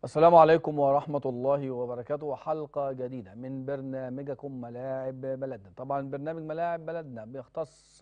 السلام عليكم ورحمة الله وبركاته وحلقة جديدة من برنامجكم ملاعب بلدنا طبعا برنامج ملاعب بلدنا بيختص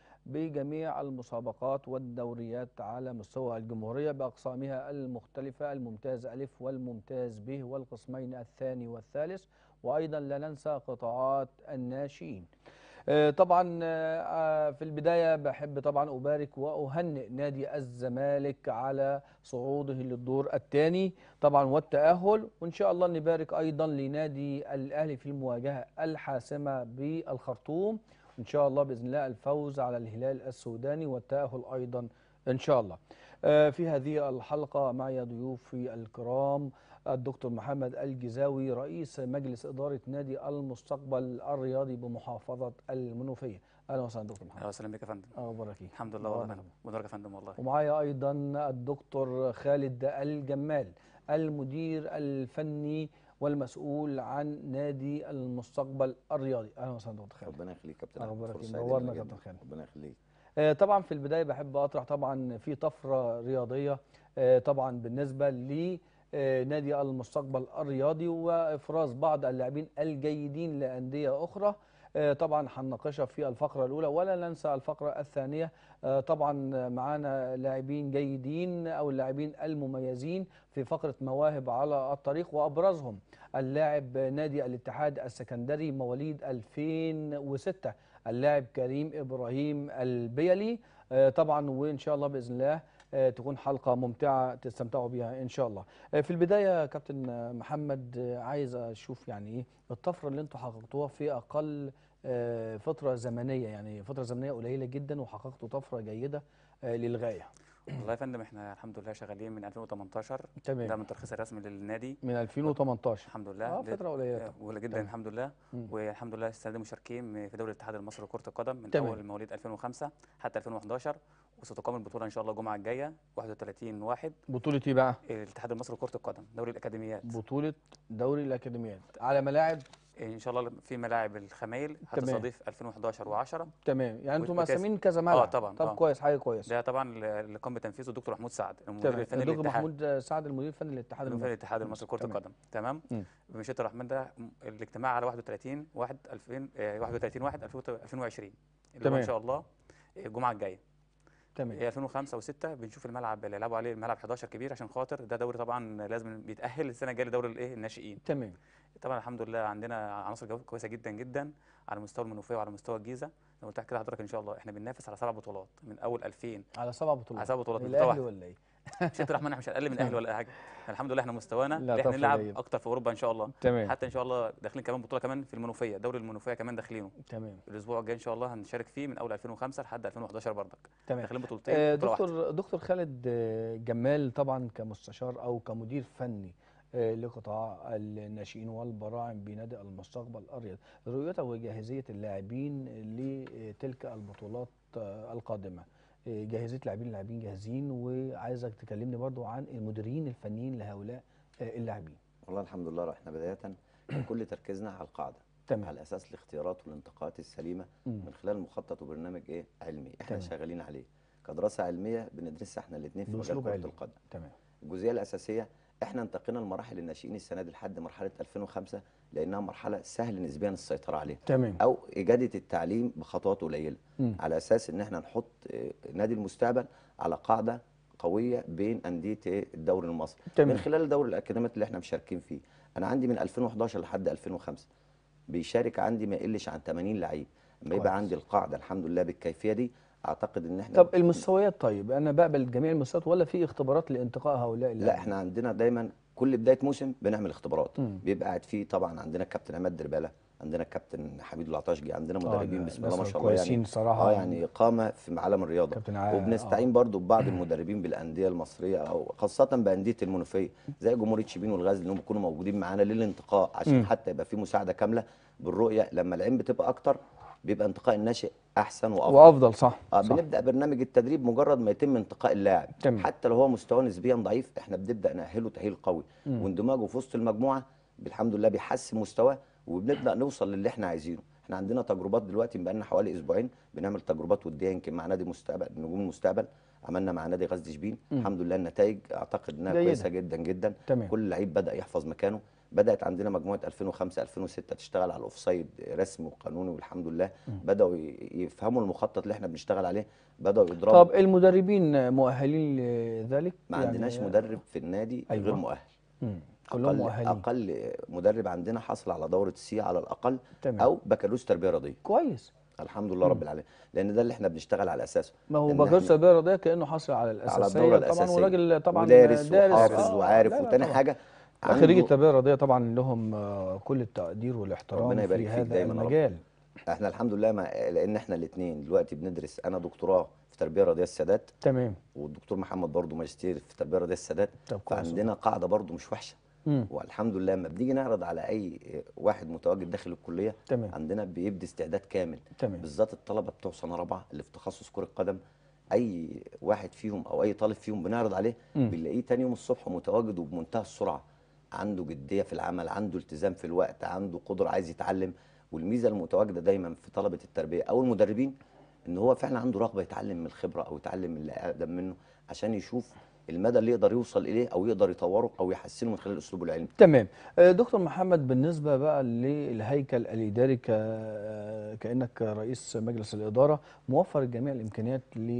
بجميع المسابقات والدوريات على مستوى الجمهورية بأقسامها المختلفة الممتاز ألف والممتاز ب والقسمين الثاني والثالث وأيضا لا ننسى قطاعات الناشئين آه، طبعا آه، في البداية بحب طبعا أبارك وأهنئ نادي الزمالك على صعوده للدور الثاني طبعا والتأهل وإن شاء الله نبارك أيضا لنادي الأهلي في المواجهة الحاسمة بالخرطوم إن شاء الله بإذن الله الفوز على الهلال السوداني والتأهل أيضا إن شاء الله آه، في هذه الحلقة معي ضيوفي الكرام الدكتور محمد الجزاوي رئيس مجلس إدارة نادي المستقبل الرياضي بمحافظة المنوفية أهلا وسهلا دكتور محمد اهلا وسهلا بك يا فندم أخبارك إيه؟ الحمد لله والله نورنا. ونورك يا فندم والله ومعايا أيضا الدكتور خالد الجمال المدير الفني والمسؤول عن نادي المستقبل الرياضي أهلا وسهلا دكتور خالد ربنا يخليك كابتن أحمد. أخبارك فرصة إيه؟ سعيدة نورنا لنا يا جداً. كابتن خالد. ربنا يخليك آه، طبعا في البدايه بحب اطرح طبعا في طفره رياضيه آه، طبعا بالنسبه لنادي المستقبل الرياضي وافراز بعض اللاعبين الجيدين لانديه اخرى آه، طبعا هنناقشها في الفقره الاولى ولا ننسى الفقره الثانيه آه، طبعا معانا لاعبين جيدين او اللاعبين المميزين في فقره مواهب على الطريق وابرزهم اللاعب نادي الاتحاد السكندري مواليد 2006 اللاعب كريم ابراهيم البيلي آه، طبعا وان شاء الله باذن الله آه، تكون حلقه ممتعه تستمتعوا بها ان شاء الله آه، في البدايه يا كابتن آه، محمد آه، عايز اشوف يعني ايه الطفره اللي انتوا حققتوها في اقل آه، فتره زمنيه يعني فتره زمنيه قليله جدا وحققتوا طفره جيده آه، للغايه والله يا فندم احنا الحمد لله شغالين من 2018 ده تمام من الترخيص الرسمي للنادي من 2018 الحمد لله اه ده- فتره قليله آه، طبعاً. ولا جدا تمام. الحمد لله مم. والحمد لله السنه دي مشاركين في دوري الاتحاد المصري لكره القدم من تمام. اول مواليد 2005 حتى 2011 وستقام البطوله ان شاء الله الجمعه الجايه 31 واحد بطوله ايه بقى الاتحاد المصري لكره القدم دوري الاكاديميات بطوله دوري الاكاديميات على ملاعب ان شاء الله في ملاعب الخمايل هتستضيف 2011 و10 تمام يعني انتوا وكاس- مقسمين كذا ملعب طبعاً، طب آه. كويس حاجه كويسه ده طبعا اللي قام بتنفيذه الدكتور محمود سعد المدير تمام الفني الدكتور للاتحاد محمود سعد المدير الفني للاتحاد المدير المصري الاتحاد المصري لكره تمام. القدم تمام مم. بمشيئه الرحمن ده م- الاجتماع على 31 1 2000 آه، 31 1 2020 اللي هو تمام. ان شاء الله الجمعه الجايه تمام هي 2005 و6 بنشوف الملعب اللي يلعبوا عليه الملعب 11 كبير عشان خاطر ده دوري طبعا لازم بيتاهل السنه الجايه لدوري الايه الناشئين تمام طبعا الحمد لله عندنا عناصر جو- كويسه جدا جدا على مستوى المنوفيه وعلى مستوى الجيزه زي ما قلت لك كده حضرتك ان شاء الله احنا بننافس على سبع بطولات من اول 2000 على سبع بطولات على سبع بطولات من الاهلي واحد. ولا ايه مشيئه الرحمن احنا مش اقل من اهلي ولا اي حاجه الحمد لله احنا مستوانا لا، احنا طفرة نلعب جيدة. اكتر في اوروبا ان شاء الله تمام حتى ان شاء الله داخلين كمان بطوله كمان في المنوفيه دوري المنوفيه كمان داخلينه تمام الاسبوع الجاي ان شاء الله هنشارك فيه من اول 2005 لحد 2011 برضك تمام داخلين بطولتين آه، بطوله واحده دكتور دكتور خالد آه، جمال طبعا كمستشار او كمدير فني آه، لقطاع الناشئين والبراعم بنادي المستقبل الرياضي رؤيته وجاهزيه اللاعبين لتلك البطولات آه، القادمه آه، جاهزيه اللاعبين اللاعبين جاهزين وعايزك تكلمني برضو عن المديرين الفنيين لهؤلاء آه، اللاعبين والله الحمد لله احنا بدايه كان كل تركيزنا على القاعده تمام على اساس الاختيارات والانتقاءات السليمه مم. من خلال مخطط وبرنامج ايه علمي احنا تمام. شغالين عليه كدراسه علميه بندرسها احنا الاثنين في مجال بأسلوب كره علمي. القدم تمام الجزئيه الاساسيه احنا انتقينا المراحل الناشئين السنه دي لحد مرحله 2005 لانها مرحله سهل نسبيا السيطره عليها تمام او اجاده التعليم بخطوات قليله مم. على اساس ان احنا نحط آه، نادي المستقبل على قاعده قويه بين انديه آه، الدوري المصري تمام. من خلال دوري الاكاديميات اللي احنا مشاركين فيه انا عندي من 2011 لحد 2005 بيشارك عندي ما يقلش عن 80 لعيب اما كويس. يبقى عندي القاعده الحمد لله بالكيفيه دي اعتقد ان احنا طب المستويات طيب انا بقبل جميع المستويات ولا في اختبارات لانتقاء هؤلاء لا اللاعبين؟ احنا عندنا دايما كل بدايه موسم بنعمل اختبارات مم. بيبقى قاعد فيه طبعا عندنا الكابتن عماد درباله عندنا الكابتن حميد العطاشجي عندنا آه، مدربين لا، بسم الله ما ناس شاء الله يعني كويسين صراحة. اه يعني قامه في عالم الرياضه كابتن عا- وبنستعين برضو ببعض المدربين بالانديه المصريه او خاصه بانديه المنوفيه زي جمهوريه شبين والغزل انهم يكونوا موجودين معانا للانتقاء عشان مم. حتى يبقى في مساعده كامله بالرؤيه لما العين بتبقى اكتر بيبقى انتقاء الناشئ احسن وافضل وافضل صح اه صح. بنبدا برنامج التدريب مجرد ما يتم انتقاء اللاعب تمام. حتى لو هو مستواه نسبيا ضعيف احنا بنبدا ناهله تاهيل قوي مم. واندماجه في وسط المجموعه بالحمد لله بيحسن مستواه وبنبدا نوصل للي احنا عايزينه احنا عندنا تجربات دلوقتي بقالنا حوالي اسبوعين بنعمل تجربات وديه يمكن مع نادي مستقبل نجوم المستقبل عملنا مع نادي غزل شبين الحمد لله النتائج اعتقد انها جيدة. كويسه جدا جدا تمام. كل لعيب بدا يحفظ مكانه بدات عندنا مجموعه 2005 2006 تشتغل على الاوفسايد رسمي وقانوني والحمد لله بداوا ي- يفهموا المخطط اللي احنا بنشتغل عليه بداوا يضربوا طب المدربين مؤهلين لذلك ما يعني- عندناش مدرب في النادي أيوة. غير مؤهل مم. كلهم اقل مؤهلين اقل مدرب عندنا حصل على دوره سي على الاقل تمام. او بكالوريوس تربيه رياضيه كويس الحمد لله رب العالمين لان ده اللي احنا بنشتغل على اساسه ما هو إن بكالوريوس إحنا- تربيه رياضيه كانه حاصل على على الاساسيه الدوره طبعا الاساسيه وراجل طبعا ودارس دارس وحافظ آه، وعارف لا لا وتاني طبعاً. حاجه خريج عنده- التربيه الرياضيه طبعا لهم آه، كل التقدير والاحترام ربنا يبارك في فيك هذا دايما يا رب. المجال احنا الحمد لله ما لان احنا الاثنين دلوقتي بندرس انا دكتوراه في تربيه رياضيه السادات تمام والدكتور محمد برضه ماجستير في تربيه رياضيه السادات طب كويس فعندنا قاعده برضه مش وحشه مم. والحمد لله لما بنيجي نعرض على اي واحد متواجد داخل الكليه تمام. عندنا بيبدي استعداد كامل تمام. بالذات الطلبه بتوع سنه رابعه اللي في تخصص كره قدم اي واحد فيهم او اي طالب فيهم بنعرض عليه مم. بنلاقيه تاني يوم الصبح متواجد وبمنتهى السرعه عنده جديه في العمل عنده التزام في الوقت عنده قدره عايز يتعلم والميزه المتواجده دايما في طلبه التربيه او المدربين ان هو فعلا عنده رغبه يتعلم من الخبره او يتعلم من اللي اقدم منه عشان يشوف المدى اللي يقدر يوصل اليه او يقدر يطوره او يحسنه من خلال اسلوبه العلمي تمام آه، دكتور محمد بالنسبه بقى للهيكل الاداري ك... آه، كانك رئيس مجلس الاداره موفر جميع الامكانيات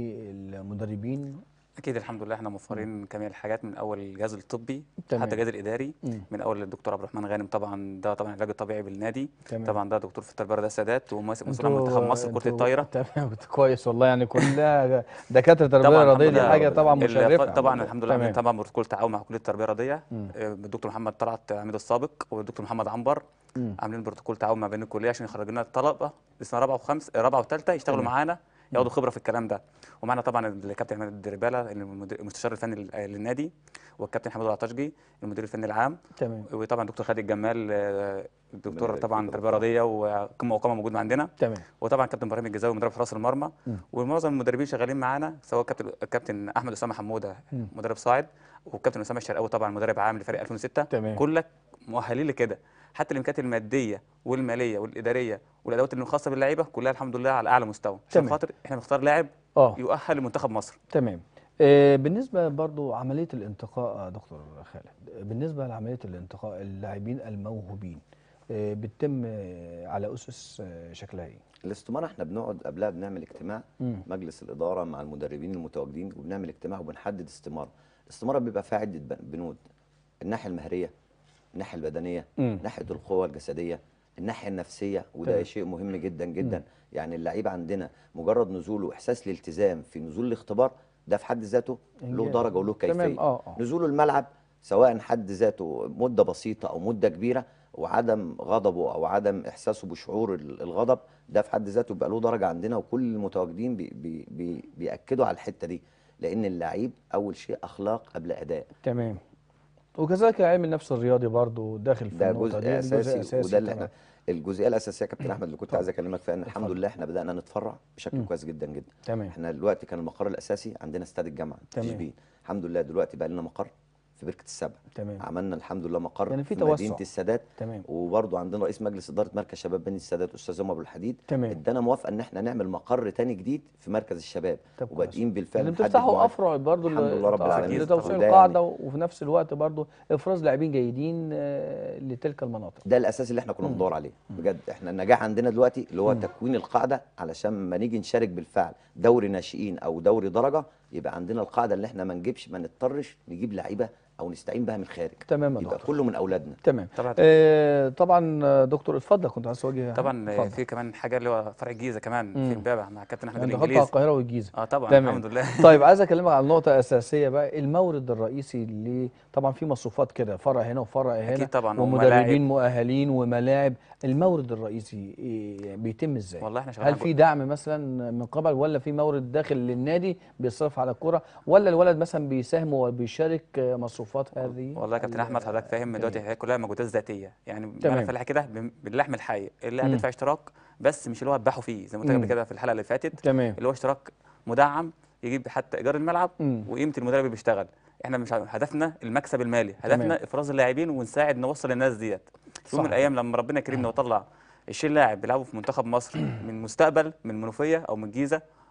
للمدربين اكيد الحمد لله احنا موفرين جميع الحاجات من اول الجهاز الطبي تمام. حتى الجهاز الاداري مم. من اول الدكتور عبد الرحمن غانم طبعا ده طبعا العلاج الطبيعي بالنادي تمام. طبعا ده دكتور في التربيه الرياضيه السادات ومسؤول عن انتوا- منتخب مصر كره انتوا- الطايره تمام كويس والله يعني كلها دكاتره تربيه طبعا رياضيه الحمد دي لله حاجه رب طبعا العالمين. ال- مشرفه طبعا الحمد لله تمام. طبعا بروتوكول تعاون مع كليه التربيه الرياضيه آه، الدكتور محمد طلعت عميد السابق والدكتور محمد عنبر مم. عاملين بروتوكول تعاون ما بين الكليه عشان يخرج لنا الطلبه لسنه رابعه وخمس رابعه وثالثه يشتغلوا تمام. معانا ياخدوا خبره في الكلام ده ومعنا طبعا الكابتن احمد الدرباله المد- المستشار الفني لل- للنادي والكابتن حمود العطشجي المدير الفني العام تمام وطبعا دكتور خالد الجمال آه، ربنا الدكتور يبارك طبعا فيك تربيه رياضيه وقمه وقامه موجود عندنا تمام وطبعا كابتن ابراهيم الجزاوي مدرب حراس المرمى مم. ومعظم المدربين شغالين معانا سواء كابتن كابتن احمد اسامه حموده مم. مدرب صاعد وكابتن اسامه الشرقاوي طبعا مدرب عام لفريق 2006 تمام. كلك مؤهلين لكده حتى الامكانيات الماديه والماليه والاداريه والادوات اللي خاصه باللعيبه كلها الحمد لله على اعلى مستوى عشان تمام. خاطر احنا بنختار لاعب اه يؤهل لمنتخب مصر تمام آه، بالنسبه برضو عمليه الانتقاء يا دكتور خالد بالنسبه لعمليه الانتقاء اللاعبين الموهوبين آه، بتتم آه، على اسس آه، شكلها ايه الاستمارة احنا بنقعد قبلها بنعمل اجتماع مم. مجلس الإدارة مع المدربين المتواجدين وبنعمل اجتماع وبنحدد استمارة الاستمارة بيبقى فيها عدة بن- بنود الناحية المهرية الناحية البدنية مم. ناحية القوة الجسدية الناحية النفسية وده تمام. شيء مهم جدا جدا يعني اللعيب عندنا مجرد نزوله إحساس الالتزام في نزول الاختبار ده في حد ذاته له إنجاز. درجة وله كيفية تمام اه اه نزوله الملعب سواء حد ذاته مده بسيطه او مده كبيره وعدم غضبه او عدم احساسه بشعور ال- الغضب ده في حد ذاته بيبقى له درجه عندنا وكل المتواجدين بي بي بي بياكدوا على الحته دي لان اللعيب اول شيء اخلاق قبل اداء تمام وكذلك علم النفس الرياضي برضو داخل في ده النقطة جزء دي، دي اساسي, وده اللي تمام. احنا الجزئيه الاساسيه يا كابتن احمد اللي كنت اتفضل. عايز اكلمك فيها ان الحمد اتفضل. لله احنا بدانا نتفرع بشكل مم. كويس جدا جدا تمام احنا دلوقتي كان المقر الاساسي عندنا استاد الجامعه في تمام. شبين الحمد لله دلوقتي بقى لنا مقر في بركه السبع تمام عملنا الحمد لله مقر يعني في في توسع. مدينه السادات تمام وبرضه عندنا رئيس مجلس اداره مركز شباب بني السادات استاذ عمر ابو الحديد تمام ادانا موافقه ان احنا نعمل مقر تاني جديد في مركز الشباب طب كويس. وبادئين بالفعل يعني نحدد بتفتحوا مواعيد. افرع برضو الحمد لله رب العالمين. لتوسيع ده القاعده يعني- وفي نفس الوقت برضو افراز لاعبين جيدين آه، لتلك المناطق ده الاساس اللي احنا كنا مم. بندور عليه بجد احنا النجاح عندنا دلوقتي اللي هو مم. تكوين القاعده علشان ما نيجي نشارك بالفعل دوري ناشئين او دوري درجه يبقى عندنا القاعده اللي احنا ما نجيبش ما نضطرش نجيب لعيبه او نستعين بها من الخارج تمام يا يبقى دكتور كله من اولادنا تمام طبعا آه طبعا آه، دكتور اتفضل كنت عايز توجه طبعا اتفضل. في كمان حاجه اللي هو فرع الجيزه كمان مم. في امبابه مع كابتن احمد يعني دخلت على الانجليزي القاهره والجيزه اه طبعا تمام. الحمد لله طيب عايز اكلمك عن نقطه اساسيه بقى المورد الرئيسي اللي طبعا في مصروفات كده فرع هنا وفرع هنا اكيد طبعا ومدربين وملاعب. مؤهلين وملاعب المورد الرئيسي إيه بيتم ازاي والله احنا شغالين هل في دعم مثلا من قبل ولا في مورد داخل للنادي بيصرف على الكرة ولا الولد مثلا بيساهم وبيشارك آه، مصروفات هذه والله يا كابتن احمد حضرتك فاهم الجميع. دلوقتي هي كلها مجهودات ذاتيه يعني تمام. بمعنى فلاحه كده بم- باللحم الحي اللي مم. هتدفع اشتراك بس مش اللي هو هتباعه فيه زي ما قلت لك قبل مم. كده في الحلقه اللي فاتت تمام اللي هو اشتراك مدعم يجيب حتى ايجار الملعب مم. وقيمه المدرب اللي بيشتغل احنا مش هدفنا المكسب المالي تمام. هدفنا افراز اللاعبين ونساعد نوصل الناس ديت في يوم من صح. الايام لما ربنا يكرمنا وطلع 20 لاعب بيلعبوا في منتخب مصر من مستقبل من منوفيه او من الجيزه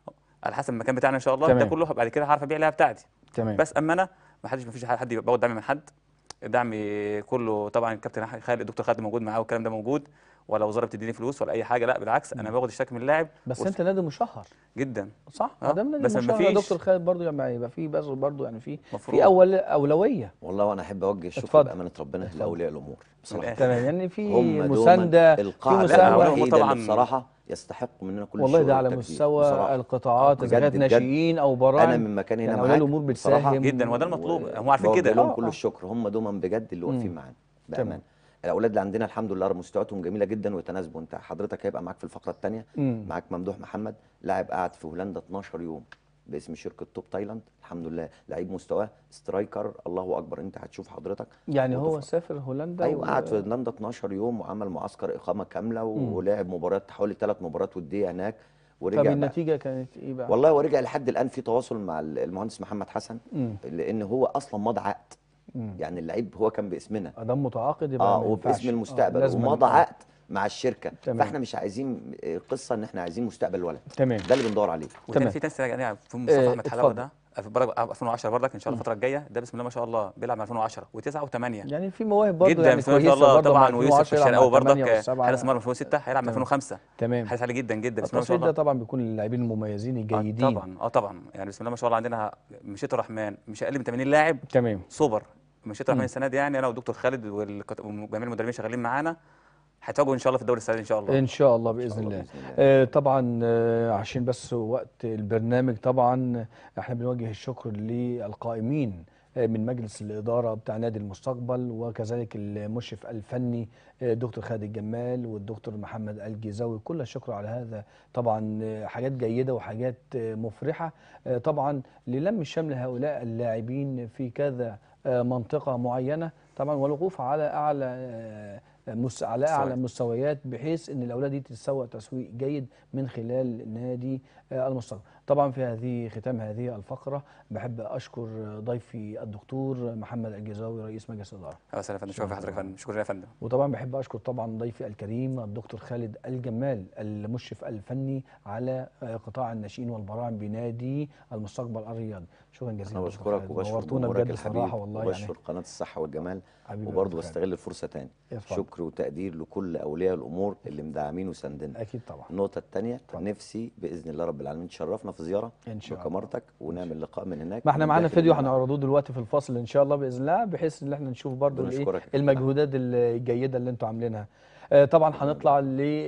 على حسب المكان بتاعنا ان شاء الله ده تمام. كله بعد كده هعرف ابيع اللعبه بتاعتي تمام بس اما انا ما حدش ما فيش حد باخد دعم من حد الدعم كله طبعا الكابتن خالد الدكتور خالد موجود معاه والكلام ده موجود ولا وزاره بتديني فلوس ولا اي حاجه لا بالعكس انا باخد اشتراك من اللاعب بس وف- انت نادي مشهر جدا صح آه، ما دام نادي بس مشهر يا مفيش- دكتور خالد برضو يعني يبقى في بس برضو يعني في مفروض. في اول اولويه والله وانا احب اوجه الشكر اتفضل. بامانه ربنا اتفضل. لاولياء الامور بصراحه الآخر. تمام يعني في هم دوما مسانده في القاعده مسانده هم الوحيده طبعاً- اللي بصراحه يستحقوا مننا كل والله الشكر ده على والتقدير مستوى بصراحة. القطاعات اذا بجد- كانت بجد ناشئين او براعم انا من مكاني هنا يعني معاك اولياء الامور بصراحة بتساهم جدا وده المطلوب هم عارفين بوجه كده لهم آه، كل آه. الشكر هم دوما بجد اللي واقفين مم. معانا تمام. بامان الاولاد اللي عندنا الحمد لله مستوياتهم جميله جدا ويتناسبوا انت حضرتك هيبقى معاك في الفقره الثانيه مم. معاك ممدوح محمد لاعب قاعد في هولندا 12 يوم باسم شركه توب تايلاند الحمد لله لعيب مستواه سترايكر الله اكبر انت هتشوف حضرتك يعني هو وتفرج. سافر هولندا ايوه و- قعد في هولندا 12 يوم وعمل معسكر اقامه كامله مم. ولعب مباريات حوالي ثلاث مباريات وديه هناك طب ورجع بقى. النتيجه كانت ايه بقى؟ والله ورجع لحد الان في تواصل مع المهندس محمد حسن مم. لان هو اصلا مضى عقد مم. يعني اللعيب هو كان باسمنا ادام متعاقد يبقى اه ما ينفعش. وباسم آه، المستقبل لازم ومضى آه. عقد مع الشركه تمام. فاحنا مش عايزين قصه ان احنا عايزين مستقبل الولد تمام ده اللي بندور عليه وكان تمام. في ناس يعني في مصطفى آه، احمد حلاوه اتفضل. ده في برضه 2010 برضك ان شاء الله الفتره الجايه ده بسم الله ما شاء الله بيلعب مع 2010 و9 و8 يعني في مواهب برضه جدا يعني بسم الله ما كويسه شاء الله برضه مع طبعا ويوسف 2010 يلعب الشرقاوي مع الثمانية برضك والسبعة. حارس مرمى 2006 هيلعب مع تمام. 2005 تمام حارس عالي جدا جدا بسم الله ما شاء التصويت ده الله طبعا بيكون للاعبين المميزين آه الجيدين طبعا اه طبعا يعني بسم الله ما شاء الله عندنا مشيت الرحمن مش اقل من 80 لاعب تمام سوبر مشيت الرحمن مم. السنه دي يعني انا والدكتور خالد والكت- وجميع المدربين شغالين معانا هيتواجهوا ان شاء الله في الدوري السنه دي ان شاء الله ان شاء الله باذن شاء الله الله بإذن الله. آه طبعا آه عشان بس وقت البرنامج طبعا احنا بنوجه الشكر للقائمين آه، من مجلس الإدارة بتاع نادي المستقبل وكذلك المشرف الفني آه، دكتور خالد الجمال والدكتور محمد الجيزاوي كل الشكر على هذا طبعا آه، حاجات جيدة وحاجات آه، مفرحة آه، طبعا للم شمل هؤلاء اللاعبين في كذا آه، منطقة معينة طبعا والوقوف على أعلى آه، مس على اعلى مستوى. مستويات بحيث ان الاولاد دي تتسوق تسويق جيد من خلال نادي آه، المستقبل. طبعا في هذه ختام هذه الفقره بحب اشكر ضيفي الدكتور محمد الجزاوي رئيس مجلس الاداره. يا سلام يا فندم شكرا حضرتك يا فندم شكرا يا فندم وطبعا بحب اشكر طبعا ضيفي الكريم الدكتور خالد الجمال المشرف الفني على آه، قطاع الناشئين والبراعم بنادي المستقبل الرياضي. شكرا جزيلا انا دكتور بشكرك خالد. وبشكر نورتونا جمهورك بجد الحبيب الصراحه والله يعني وبشكر قناه الصحه والجمال حبيبي يا وبرضه دكتور خالد. بستغل الفرصه تاني اتفضل. شكر وتقدير لكل اولياء الامور اللي مدعمين وساندنا اكيد طبعا النقطه الثانيه اتفضل. نفسي باذن الله رب العالمين تشرفنا في زياره ان شاء الله. بكاميرتك ونعمل لقاء من هناك ما احنا من معانا داخل فيديو الملعب. هنعرضوه دلوقتي في الفصل ان شاء الله باذن الله بحيث ان احنا نشوف برضو الايه بنشكرك يا كابتن المجهودات الجيده اللي انتوا عاملينها آه، طبعا هنطلع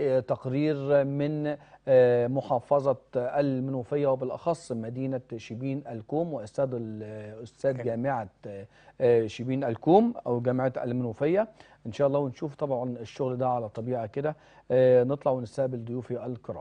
لتقرير من آه، محافظه المنوفيه وبالاخص مدينه شبين الكوم واستاذ ال- استاذ جامعه آه، شبين الكوم او جامعه المنوفيه ان شاء الله ونشوف طبعا الشغل ده على الطبيعه كده آه، نطلع ونستقبل ضيوفي الكرام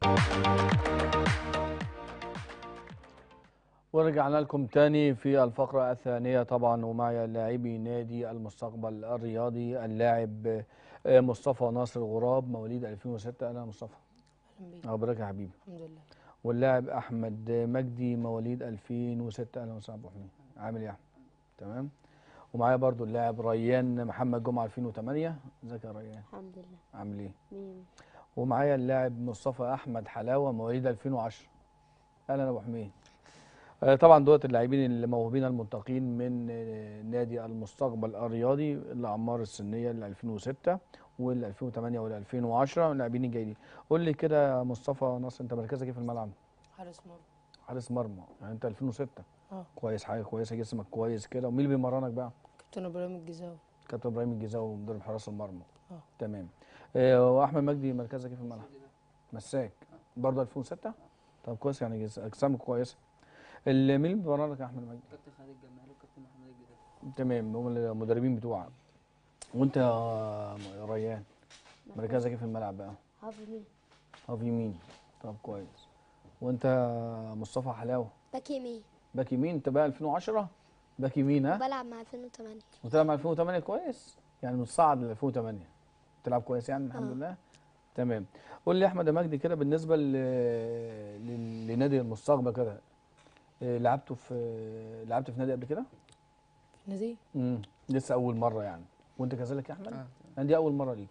ورجعنا لكم تاني في الفقرة الثانية طبعا ومعي لاعبي نادي المستقبل الرياضي اللاعب آه، مصطفى ناصر غراب مواليد 2006 أهلا يا مصطفى اهلا بيك أخبارك يا حبيبي الحمد لله واللاعب أحمد مجدي مواليد 2006 أهلا وسهلا أبو حميد عامل إيه يا أحمد؟ تمام ومعايا برضو اللاعب ريان محمد جمعة 2008 ازيك يا ريان الحمد لله عامل إيه؟ مين ومعايا اللاعب مصطفى احمد حلاوه مواليد 2010 اهلا يا ابو حميد آه، طبعا دوت اللاعبين اللي موهوبين المنتقين من آه، نادي المستقبل الرياضي الاعمار السنيه ل 2006 وال 2008 وال 2010 اللاعبين الجيدين قول لي كده يا مصطفى نصر انت مركزك ايه في الملعب حارس مرمى حارس مرمى يعني انت 2006 اه كويس حاجه كويسه جسمك كويس كده ومين اللي بيمرنك بقى كابتن ابراهيم الجزاوي كابتن ابراهيم الجزاوي مدرب حراس المرمى اه تمام آه، واحمد مجدي مركزك ايه في الملعب مساك برضه 2006 طب كويس يعني جس- اجسامك كويسه ال- مين اللي بيمرنك يا احمد مجدي كابتن خالد الجمال وكابتن محمد الجدال تمام هم المدربين بتوعك وانت يا ريان مركزك ايه في الملعب بقى حافظ مين هاف يمين طب كويس وانت يا مصطفى حلاوه باك يمين باك يمين انت بقى 2010 باك يمين ها بلعب مع 2008 وتلعب مع 2008 كويس يعني متصاعد ل 2008 تلعب كويس يعني الحمد آه. لله تمام قول لي يا احمد يا مجدي كده بالنسبه ل... ل- لنادي المستقبل كده إيه، لعبته في لعبت في نادي قبل كده نادي امم لسه اول مره يعني وانت كذلك يا احمد آه. يعني دي اول مره ليكم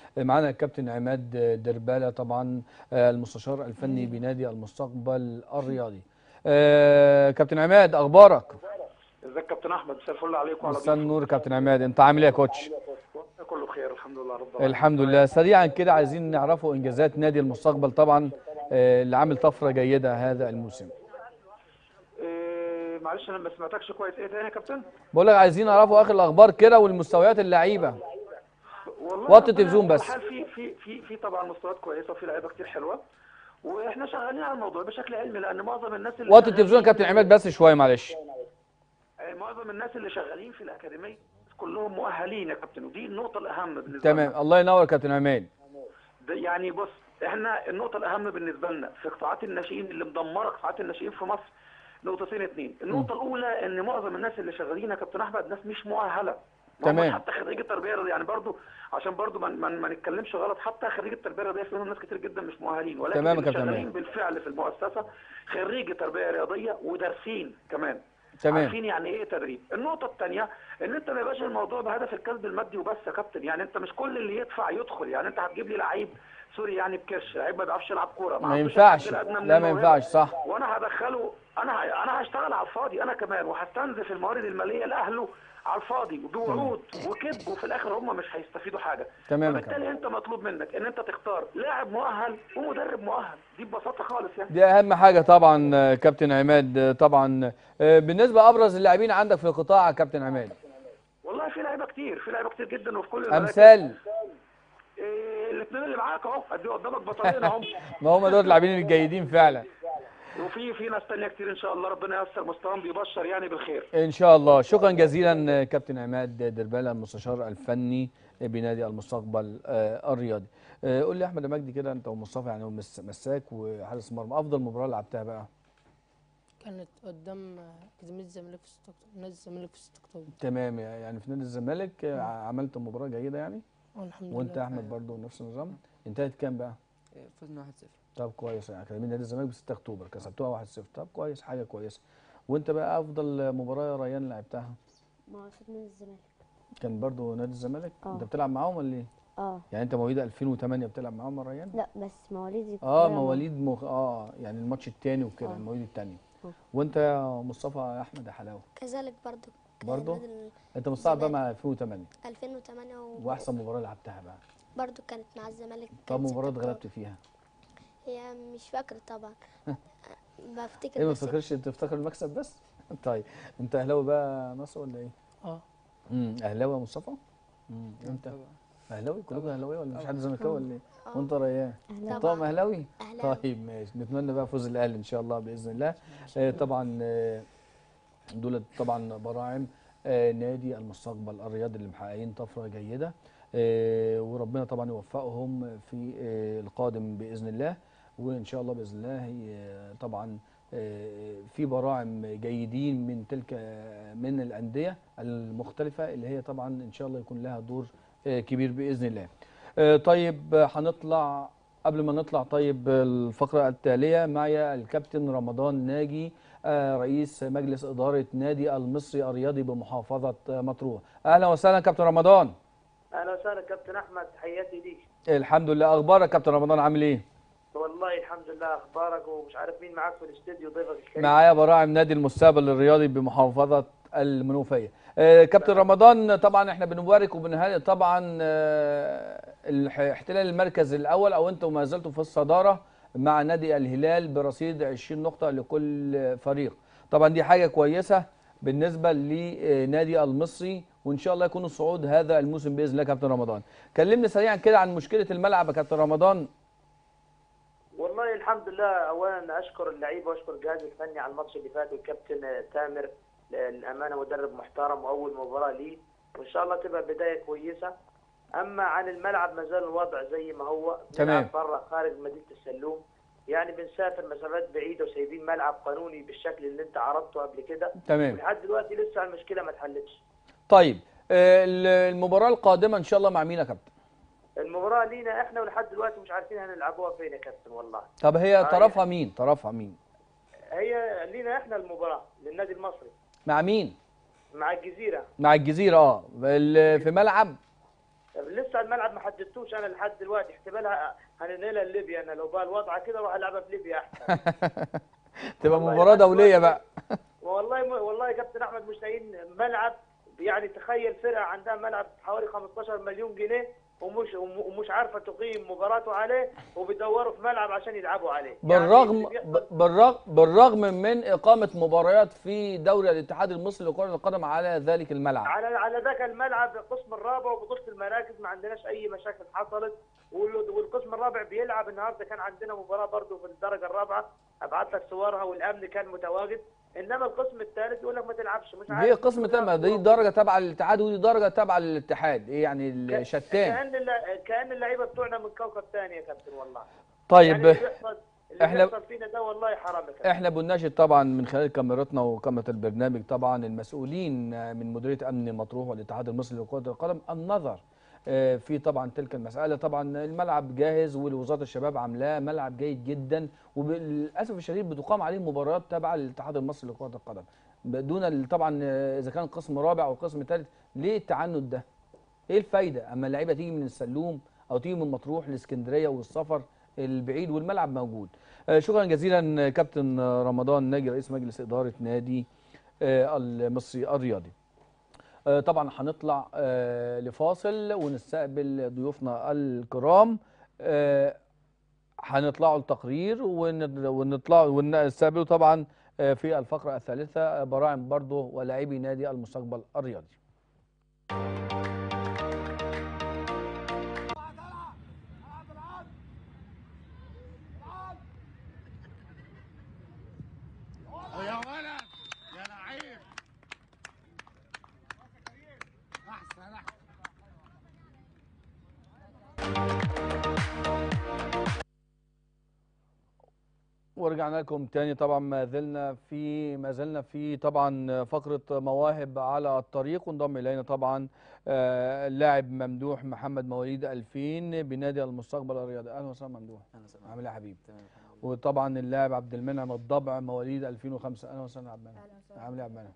معانا الكابتن عماد دربالة طبعا آه، المستشار الفني بنادي المستقبل الرياضي آه، كابتن عماد اخبارك ازيك كابتن احمد مساء الفل عليكم وعلى مساء النور كابتن عماد انت عامل ايه يا كوتش ضيوفك. كله بخير الحمد لله رب العالمين الحمد لله سريعا كده عايزين نعرفوا انجازات نادي المستقبل طبعا آه، اللي عامل طفره جيده هذا الموسم إيه معلش انا ما سمعتكش كويس ايه تاني يا كابتن بقول لك عايزين نعرفوا اخر الاخبار كده والمستويات اللعيبه والله وطي ربنا التلفزيون يعمل بس. الحال في في في في طبعا مستويات كويسه وفي لعيبه كتير حلوه واحنا شغالين على الموضوع بشكل علمي لان معظم الناس اللي وطي التلفزيون يا شغالين- كابتن عماد بس شويه معلش آه، معظم الناس اللي شغالين في الاكاديميه كلهم مؤهلين يا كابتن ودي النقطه الاهم بالنسبه تمام لنا. الله ينور يا كابتن عماد ده يعني بص احنا النقطة الأهم بالنسبة لنا في قطاعات الناشئين اللي مدمرة قطاعات الناشئين في مصر نقطتين اتنين، النقطة الأولى إن معظم الناس اللي شغالين يا كابتن أحمد ناس مش مؤهلة. ما هم تمام. حتى خريج التربية الرياضية يعني برضو عشان برضو ما, ما, ما نتكلمش غلط حتى خريج التربية الرياضية في منهم ناس كتير جدا مش مؤهلين ولكن تمام يا اللي كابتن شغالين عماد. بالفعل في المؤسسة خريج تربية رياضية ودارسين كمان. تمام. عارفين يعني ايه تدريب النقطه الثانيه ان انت ما يبقاش الموضوع بهدف الكسب المادي وبس يا كابتن يعني انت مش كل اللي يدفع يدخل يعني انت هتجيب لي لعيب سوري يعني بكرش لعيب ما بيعرفش يلعب كوره ما عندوش ينفعش الحد الأدنى من لا ما الموهبة. ينفعش صح وانا هدخله انا ه- انا هشتغل على الفاضي انا كمان وهستنزف الموارد الماليه لاهله على الفاضي وبوعود وكذب وفي الاخر هم مش هيستفيدوا حاجه تمام يا فبالتالي انت مطلوب منك ان انت تختار لاعب مؤهل ومدرب مؤهل دي ببساطه خالص يعني دي اهم حاجه طبعا آه، كابتن عماد آه، طبعا آه، بالنسبه ابرز اللاعبين عندك في القطاع يا كابتن عماد والله في لعيبه كتير في لعيبه كتير جدا وفي كل المراكز. امثال إيه الاثنين اللي معاك اهو ادي قدامك بطلين اهو ما هم دول اللاعبين الجيدين فعلا وفي في ناس تانية كتير ان شاء الله ربنا ييسر مستواهم بيبشر يعني بالخير ان شاء الله شكرا جزيلا آه، كابتن عماد دربالة المستشار الفني بنادي المستقبل آه، الرياضي آه، قول لي يا احمد يا مجدي كده انت ومصطفى يعني مس- مساك وحارس مرمى افضل مباراه لعبتها بقى كانت قدام أكاديمية الزمالك في 6 أكتوبر نادي الزمالك في 6 أكتوبر تمام يعني في نادي الزمالك آه، عملت مباراه جيده يعني والحمد وانت يا لله احمد برضو نفس النظام انتهت كام بقى إيه، فزنا 1-0 طب كويس يعني اكاديميه نادي الزمالك ب 6 اكتوبر كسبتوها 1-0 طب كويس حاجه كويسه وانت بقى افضل مباراه يا ريان لعبتها ما هو نادي الزمالك كان برضو نادي الزمالك اه. انت بتلعب معاهم ولا ايه اه يعني انت مواليد 2008 بتلعب معاهم يا ريان لا بس مواليدي اه كلها مواليد مخ... اه يعني الماتش التاني وكده اه. المواليد التانية اه. وانت يا مصطفى يا احمد يا حلاوه كذلك برضو برضو؟ كان نادي انت مصطفى بقى الزمالك. مع 2008 2008 و... واحسن مباراه لعبتها بقى برضو كانت مع الزمالك طب كان مباراه ستة اتغلبت فيها هي مش فاكر طبعا بفتكر ايه ما بس تفكرش تفتكر المكسب بس طيب انت اهلاوي بقى يا نصر ولا ايه اه امم اهلاوي يا مصطفى امم انت طبعا اهلاوي كلكم طبعا. اهلاويه ولا مش طبعا. حد زملكاوي ولا ايه آه. وانت ريان أهلاوي. طبعا اهلاوي أهلاوي طيب ماشي نتمنى بقى فوز الاهلي ان شاء الله باذن الله آه طبعا آه دول طبعا براعم آه نادي المستقبل الرياضي اللي محققين طفره جيده آه وربنا طبعا يوفقهم في آه القادم باذن الله وان شاء الله باذن الله هي طبعا آه، في براعم جيدين من تلك آه، من الانديه المختلفه اللي هي طبعا ان شاء الله يكون لها دور آه، كبير باذن الله. آه، طيب آه، هنطلع قبل ما نطلع طيب الفقره التاليه معي الكابتن رمضان ناجي آه، رئيس مجلس اداره نادي المصري الرياضي بمحافظه آه، مطروح. اهلا وسهلا كابتن رمضان. اهلا وسهلا كابتن احمد تحياتي ليك الحمد لله اخبارك كابتن رمضان عامل ايه؟ والله الحمد لله اخبارك ومش عارف مين معاك في الاستديو ضيفك الكريم معايا براعم نادي المستقبل الرياضي بمحافظة المنوفية آه، كابتن رمضان طبعا احنا بنبارك وبنهنئ طبعا آه، الح- احتلال المركز الاول او انتم ما زلتوا في الصدارة مع نادي الهلال برصيد 20 نقطة لكل فريق طبعا دي حاجة كويسة بالنسبة لنادي المصري وان شاء الله يكون الصعود هذا الموسم باذن الله كابتن رمضان كلمني سريعا كده عن مشكلة الملعب يا كابتن رمضان والله الحمد لله اولا اشكر اللعيبه واشكر الجهاز الفني على الماتش اللي فات والكابتن آه، تامر للامانه مدرب محترم واول مباراه ليه وان شاء الله تبقى بدايه كويسه اما عن الملعب ما زال الوضع زي ما هو تمام. بنلعب بره خارج مدينه السلوم يعني بنسافر مسافات بعيده وسايبين ملعب قانوني بالشكل اللي انت عرضته قبل كده تمام ولحد دلوقتي لسه المشكله ما اتحلتش طيب آه، المباراة القادمة ان شاء الله مع مين يا كابتن المباراه لينا احنا ولحد دلوقتي مش عارفين هنلعبوها فين يا كابتن والله طب هي آه، طرفها مين طرفها مين هي لينا احنا المباراه للنادي المصري مع مين مع الجزيره مع الجزيرة اه ال- في ملعب لسه ولسه الملعب ما حددتوش انا لحد دلوقتي احتمالها هننقلها لليبيا انا لو بقى الوضع كده اروح العبها في ليبيا احسن تبقى والله مباراه لحد دوليه دلوقتي- بقى والله والله يا كابتن احمد مش لاقيين ملعب يعني تخيل فرقه عندها ملعب حوالي 15 مليون جنيه ومش ومش عارفه تقيم مباراته عليه وبيدوروا في ملعب عشان يلعبوا عليه يعني بالرغم اللي بيحصل- ب- بالرغم بالرغم من اقامه مباريات في دوري الاتحاد المصري لكره القدم على ذلك الملعب على على ذاك الملعب القسم الرابع وبطوله المراكز ما عندناش اي مشاكل حصلت وال- والقسم الرابع بيلعب النهارده كان عندنا مباراه برضه في الدرجه الرابعه ابعت لك صورها والامن كان متواجد انما القسم الثالث يقول لك ما تلعبش مش دي عارف قسم تاني دي درجه تابعه للاتحاد ودي درجه تابعه للاتحاد ايه يعني الشتان كان الل- كان اللعيبه بتوعنا من كوكب ثاني يا كابتن والله طيب يعني اللي بيحصل اللي إحنا- بيحصل فينا ده والله حرام يا كابتن احنا بنناشد طبعا من خلال كاميرتنا وكاميرا البرنامج طبعا المسؤولين من مديريه امن مطروح والاتحاد المصري لكره القدم النظر آه، في طبعا تلك المساله طبعا الملعب جاهز ووزاره الشباب عاملاه ملعب جيد جدا وللاسف الشديد بتقام عليه مباريات تابعه للاتحاد المصري لكره القدم دون ال- طبعا آه، اذا كان قسم رابع او قسم ثالث ليه التعنت ده؟ ايه الفايده اما اللعيبه تيجي من السلوم او تيجي من مطروح لاسكندريه والسفر البعيد والملعب موجود آه، شكرا جزيلا كابتن رمضان ناجي رئيس مجلس اداره نادي آه، المصري الرياضي آه، طبعا هنطلع آه، لفاصل ونستقبل ضيوفنا الكرام آه، هنطلعوا التقرير ونطلع ونستقبلوا طبعا آه، في الفقره الثالثه آه، براعم برضه ولاعبي نادي المستقبل الرياضي يا ولد يا لعيب احسن احسن ورجعنا لكم تاني طبعا ما زلنا في ما زلنا في طبعا فقره مواهب على الطريق وانضم الينا طبعا آه، اللاعب ممدوح محمد مواليد 2000 بنادي المستقبل الرياضي اهلا وسهلا ممدوح أهلا وسهلا. عامل ايه يا حبيبي تمام الحمد لله. وطبعا اللاعب عبد المنعم الضبع مواليد 2005 اهلا وسهلا يا عبد المنعم عامل ايه يا عبد المنعم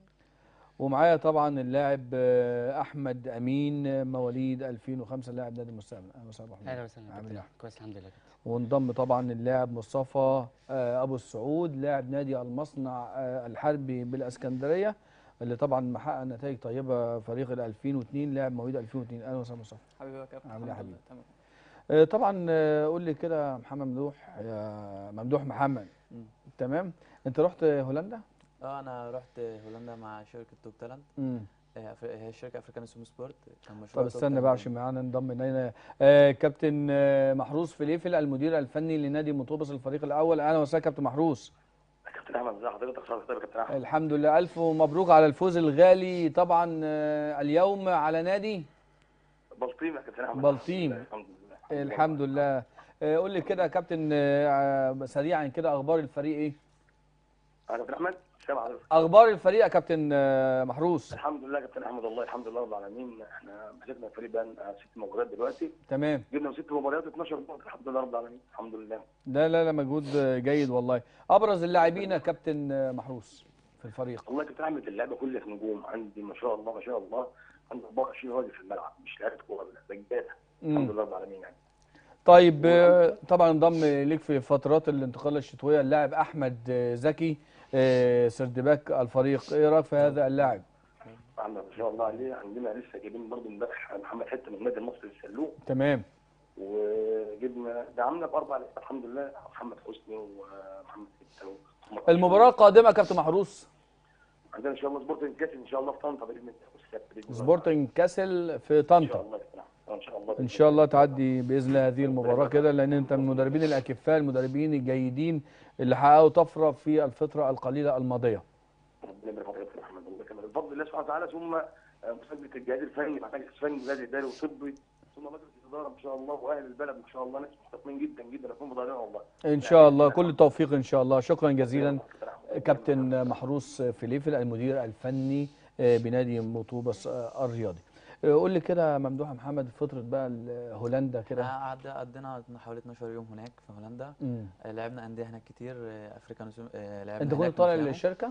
ومعايا طبعا اللاعب آه، احمد امين مواليد 2005 لاعب نادي المستقبل اهلا وسهلا يا أبو حميد. اهلا وسهلا عامل كابتن ايه أحمد. كويس الحمد لله كابتن وانضم طبعا اللاعب مصطفى آه، ابو السعود لاعب نادي المصنع آه، الحربي بالاسكندريه اللي طبعا محقق نتائج طيبه فريق ال 2002 لاعب مواليد 2002 اهلا وسهلا مصطفى حبيبي يا كابتن عامل إيه يا الحمد لله. حبيبي؟ تمام آه، طبعا آه، قول لي كده يا محمد ممدوح يا ممدوح محمد مم. تمام انت رحت هولندا اه انا رحت هولندا مع شركه توب تالنت امم آه، أفري- هي الشركه افريكان سوم سبورت كان مشروع طب توب استنى تالنت. بقى عشان معانا انضم الينا آه كابتن آه محروس فليفل المدير الفني لنادي مطوبس الفريق الاول اهلا وسهلا كابتن محروس كابتن احمد ازي حضرتك حضرتك طيب يا كابتن احمد الحمد لله ألف مبروك على الفوز الغالي طبعا آه، اليوم على نادي بلطيم يا كابتن احمد بلطيم. الحمد لله الحمد لله آه، قول لي كده يا كابتن آه، سريعا كده أخبار الفريق إيه؟ يا كابتن احمد سامع حضرتك أخبار الفريق يا كابتن آه، محروس الحمد لله يا كابتن احمد والله الحمد لله رب العالمين احنا مسكنا الفريق بقى ست مباريات دلوقتي تمام جبنا ست مباريات 12 نقطه الحمد لله رب العالمين الحمد لله لا لا لا مجهود آه، جيد والله أبرز اللاعبين يا كابتن آه، محروس في الفريق والله يا كابتن احمد اللعبه كلها في نجوم عندي ما شاء الله ما شاء الله عندي 24 راجل في الملعب مش لعيبه كوره رجاله الحمد مم. لله رب العالمين يعني طيب آه، طبعا انضم ليك في فترات الانتقال الشتويه اللاعب احمد آه، زكي آه، سردباك الفريق ايه رايك في هذا اللاعب عندنا ما شاء الله عليه عندنا لسه جايبين برضه امبارح محمد حته من النادي المصري السلوم تمام وجبنا دعمنا باربع لعيبه الحمد لله محمد حسني ومحمد حته ومحمد المباراه القادمه يا كابتن محروس عندنا ان شاء الله سبورتنج كاسل ان شاء الله في طنطا باذن الله والسبت بإذن الله. سبورتنج كاسل في ان شاء طنطا الله يا كابتن أحمد. ان شاء الله ان شاء الله تعدي باذن الله هذه المباراه كده لان انت من المدربين الاكفاء المدربين الجيدين اللي حققوا طفره في الفتره القليله الماضيه ربنا يبارك فيك يا كابتن احمد والله كمان بفضل الله سبحانه وتعالى ثم مساعده الجهاز الفني مع مجلس فني جهاز اداري وطبي ثم مجلس الاداره ما شاء الله واهل البلد ما شاء الله ناس مستقيمين جدا جدا اكون مضايقين والله ان شاء الله كل التوفيق ان شاء الله شكرا جزيلا كابتن محروس فليفل المدير الفني آه، بنادي مطوبس آه، الرياضي آه، قول لي كده يا ممدوح محمد فتره بقى ال- هولندا كده احنا قعد- قضينا حوالي 12 يوم هناك في هولندا مم. آه، لعبنا انديه هناك كتير آه، افريكان سوم- آه، لعبنا انت هناك كنت طالع من فيامو. للشركه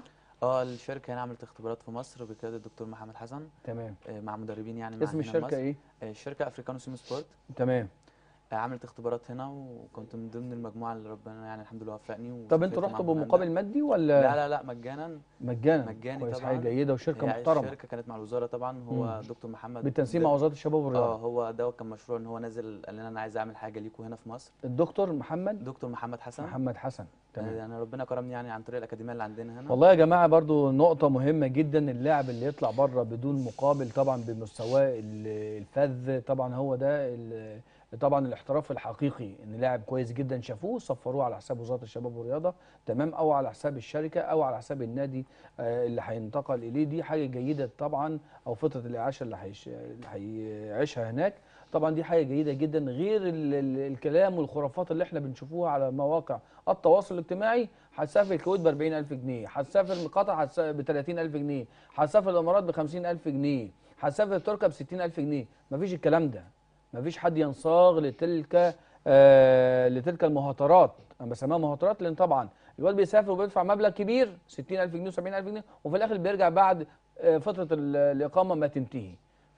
اه الشركة هنا عملت اختبارات في مصر بقيادة الدكتور محمد حسن تمام آه، مع مدربين يعني معانا اسم هنا في الشركه مصر. ايه آه، الشركة افريكانو سيمي سبورت تمام آه، عملت اختبارات هنا وكنت من ضمن المجموعة اللي ربنا يعني الحمد لله وفقني طب انتوا وسافرت رحتوا معاهم بمقابل هولندا. مادي ولا لا لا لا مجانا مجانا مجاني كويس طبعا حاجه جيده وشركه هي محترمه الشركة كانت مع الوزارة طبعا هو دكتور محمد بالتنسيق ده- مع وزاره الشباب اه والرياضه هو ده كان مشروع ان هو نازل قال لنا انا عايز اعمل حاجة ليكوا هنا في مصر الدكتور محمد دكتور محمد حسن محمد حسن تمام يعني ربنا كرمني يعني عن طريق الأكاديمية اللي عندنا هنا والله يا جماعه برضو نقطه مهمه جدا اللاعب اللي يطلع بره بدون مقابل طبعا بمستواه ال- الفذ طبعا هو ده ال- طبعا الاحتراف الحقيقي ان لاعب كويس جدا شافوه صفروه على حساب وزاره الشباب والرياضه تمام او على حساب الشركه او على حساب النادي آه، اللي هينتقل اليه دي حاجه جيده طبعا او فتره الاعاشه اللي هيش- اللي هيعيشها هناك طبعا دي حاجه جيده جدا غير ال ال الكلام والخرافات اللي احنا بنشوفوها على مواقع التواصل الاجتماعي هتسافر الكويت ب 40000 جنيه هتسافر قطر ب 30000 جنيه هتسافر الامارات ب 50000 جنيه هتسافر تركيا ب 60000 جنيه مفيش الكلام ده مفيش حد ينصاغ لتلك آه لتلك المهاترات انا بسميها مهاترات لان طبعا الواد بيسافر وبيدفع مبلغ كبير 60000 جنيه و70000 جنيه وفي الاخر بيرجع بعد آه فتره ال- الاقامه ما تنتهي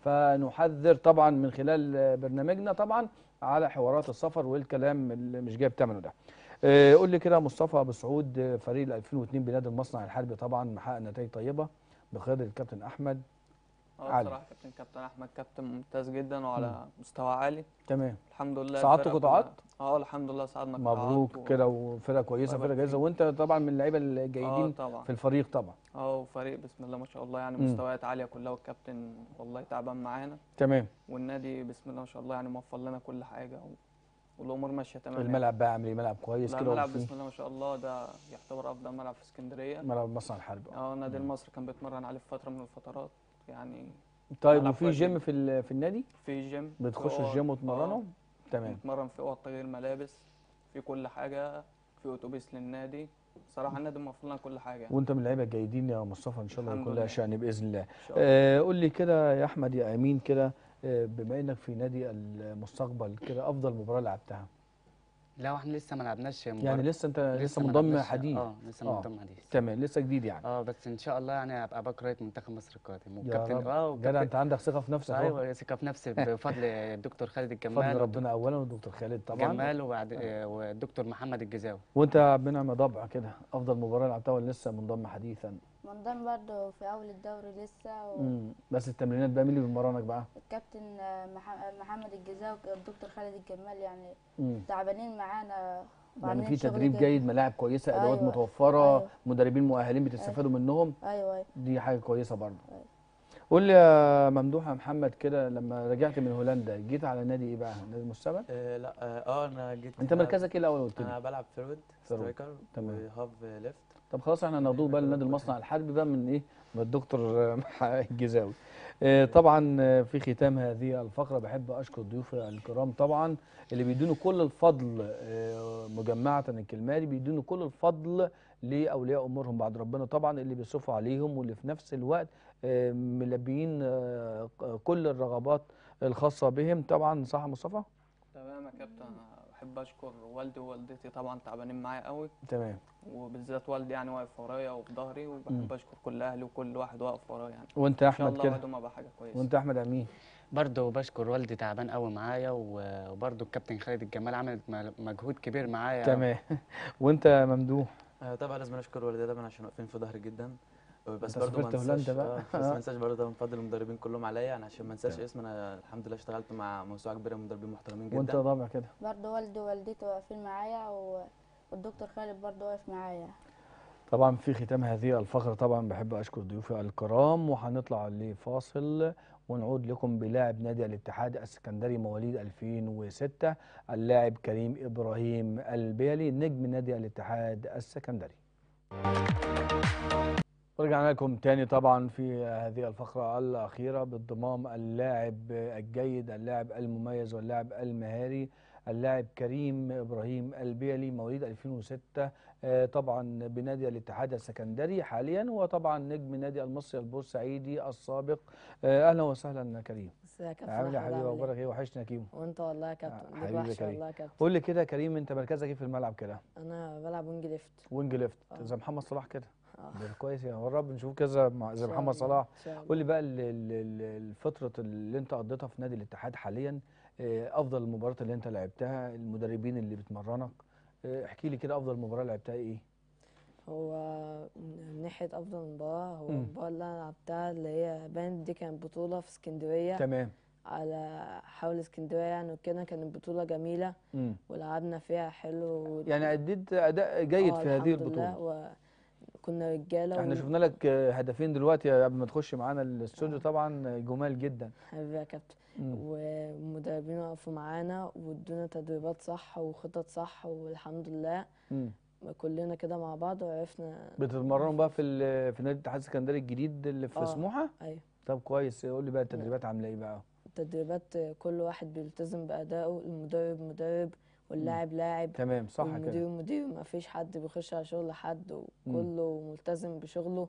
فنحذر طبعا من خلال آه، برنامجنا طبعا على حوارات السفر والكلام اللي مش جايب ثمنه ده آه، قول لي كده يا مصطفى ابو سعود آه، فريق ال 2002 بنادي المصنع الحربي طبعا محقق نتائج طيبه بقياده الكابتن احمد اه علي. بصراحة كابتن كابتن أحمد كابتن ممتاز جدا وعلى مستوى عالي تمام الحمد لله صعدتوا الفرقة قطاعات؟ كلها- اه الحمد لله صعدنا قطاعات مبروك و- كده وفرقه كويسه الله فرقه يبارك كويسه وانت طبعا من اللعيبه الجيدين اه طبعا في الفريق طبعا اه وفريق بسم الله ما شاء الله يعني مم. مستويات عالية كلها والكابتن والله تعبان معانا تمام والنادي بسم الله ما شاء الله يعني موفر لنا كل حاجة و... والأمور ماشية تمام يعني. الملعب بقى عامل ايه ملعب كويس لا كده الملعب وفيه بسم الله ما شاء الله ده يعتبر أفضل ملعب في اسكندرية ملعب المصنع الحربي اه نادي المصري كان بيتمرن عليه في فترة من الفترات يعني طيب ملعب وفي كويس جيم جدا. في ال- في النادي في جيم في بتخشوا أوض- الجيم وتمرنوا آه، تمام نتمرن في اوض تغيير ملابس في كل حاجه في اتوبيس للنادي صراحه النادي موفر لنا كل حاجه يعني. وانت من اللعيبه الجيدين يا مصطفى ان شاء الله الحمد يكون لها لله. شأن باذن الله شاء الله. آه قول لي كده يا احمد يا امين كده آه بما انك في نادي المستقبل كده افضل مباراه لعبتها لا واحنا لسه ما لعبناش يعني مباراة. لسه انت لسه ما منضم لعبناش- حديث اه لسه منضم حديث تمام لسه جديد يعني اه بس ان شاء الله يعني هبقى باك رايت منتخب مصر القادم يا والكابتن رب اه جدع والكابتن- انت عندك ثقه في نفسك اهو ايوه ثقه في نفسي بفضل الدكتور خالد الجمال فضل ربنا اولا والدكتور خالد طبعا جمال وبعد آه، والدكتور محمد الجزاوي وانت يا عبد المنعم يا ضبع كده افضل مباراه لعبتها ولا لسه منضم حديثا منضم برضه في أول الدوري لسه امم بس التمرينات بقى مين اللي بيمرنك بقى والكابتن آه، مح- محمد الجزاوي والدكتور خالد الجمال يعني مم. تعبانين معانا يعني وعاملين في شغل تدريب جيد. جيد ملاعب كويسه ادوات أيوة، متوفره أيوة. مدربين مؤهلين بتستفادوا منهم أيوه أيوه دي حاجه كويسه برضه قول لي يا ممدوح يا محمد كده لما رجعت من هولندا جيت على نادي ايه بقى نادي المستقبل آه لا اه آه، انا جيت انت هنا- مركزك ايه الاول قلت انا لي بلعب فيرود فيرود. سترايكر تمام. وهاف ليفت طب خلاص احنا هناخدوه بقى لنادي المصنع الحربي بقى من ايه من الدكتور آه، الجزاوي آه، طبعا آه، في ختام هذه الفقره بحب اشكر ضيوفي الكرام طبعا اللي بيدونوا كل الفضل آه، مجمعه الكلماري بيدونوا كل الفضل لاولياء امورهم بعد ربنا طبعا اللي بيصرفوا عليهم واللي في نفس الوقت آه، ملبيين آه، كل الرغبات الخاصه بهم طبعا صح يا مصطفى تمام يا كابتن انا بحب اشكر والدي ووالدتي طبعا تعبانين معايا قوي تمام وبالذات والدي يعني واقف ورايا وفي ظهري مم. وبحب اشكر كل اهلي وكل واحد واقف ورايا يعني وانت يا ان شاء احمد الله كده وعدهم ابقى حاجه كويسه وانت يا احمد امين برضه بشكر والدي تعبان قوي معايا و- وبرضه الكابتن خالد الجمال عمل م- مجهود كبير معايا تمام وانت يا ممدوح آه طبعا لازم اشكر والدي طبعا عشان واقفين في ظهري جدا بس انت برضه ما سافرت انساش هولندا بقى. آه بس آه. ما انساش برضه طبعا فضل المدربين كلهم عليا يعني عشان ما انساش تمام. اسم انا الحمد لله اشتغلت مع موسوعه كبيره من مدربين محترمين جدا وانت يا ضابع كده برضه والدي ووالدتي واقفين معايا و... والدكتور خالد برضه واقف معايا طبعا في ختام هذه الفقرة طبعا بحب أشكر ضيوفي الكرام وهنطلع لفاصل ونعود لكم بلاعب نادي الاتحاد السكندري مواليد 2006 اللاعب كريم إبراهيم البيلي نجم نادي الاتحاد السكندري ورجعنا لكم تاني طبعا في هذه الفقرة الأخيرة بانضمام اللاعب الجيد اللاعب المميز واللاعب المهاري اللاعب كريم إبراهيم البيلي مواليد 2006 آه، طبعا بنادي الاتحاد السكندري حاليا وطبعا نجم نادي المصري البورسعيدي السابق آه، اهلا وسهلا كريم ازيك يا كابتن عامل ايه يا أحمد، حبيبي عامل إيه؟ اخبارك ايه وحشنا يا كيمو وانت والله يا كابتن ليك حبيبي يا وحشه كريم والله يا كابتن قول لي كده يا كريم انت مركزك ايه في الملعب كده انا بلعب وينج ليفت وينج ليفت زي محمد صلاح كده ده كويس يا رب نشوف كذا مع- زي إن شاء محمد الله، صلاح إن شاء الله. قول لي بقى ال- ال- ال- الفتره اللي انت قضيتها في نادي الاتحاد حاليا آه، افضل المباريات اللي انت لعبتها المدربين اللي بتمرنك آه، احكي لي كده افضل مباراه لعبتها ايه هو من ناحية أفضل مباراة هو مم. المباراة اللي أنا لعبتها اللي هي باند دي كانت بطولة في اسكندرية تمام على حول اسكندرية يعني وكده كانت بطولة جميلة مم. ولعبنا فيها حلو يعني اديت اداء جيد آه في هذه الحمد البطوله لله وكنا رجالة احنا و- شفنا لك آه، هدفين دلوقتي قبل ما تخش معانا الاستوديو طبعا آه، جمال جدا حبيبي يا كابتن مم. والمدربين وقفوا معانا وادونا تدريبات صح وخطط صح والحمد لله مم. كلنا كده مع بعض وعرفنا بتتمرنوا بقى في ال- في نادي الاتحاد السكندري الجديد اللي في آه، سموحه أيوه طب كويس قول لي بقى التدريبات عامله ايه بقى التدريبات كل واحد بيلتزم بأدائه المدرب مدرب واللاعب لاعب تمام صح كده والمدير مدير ما فيش حد بيخش على شغل حد وكله ملتزم بشغله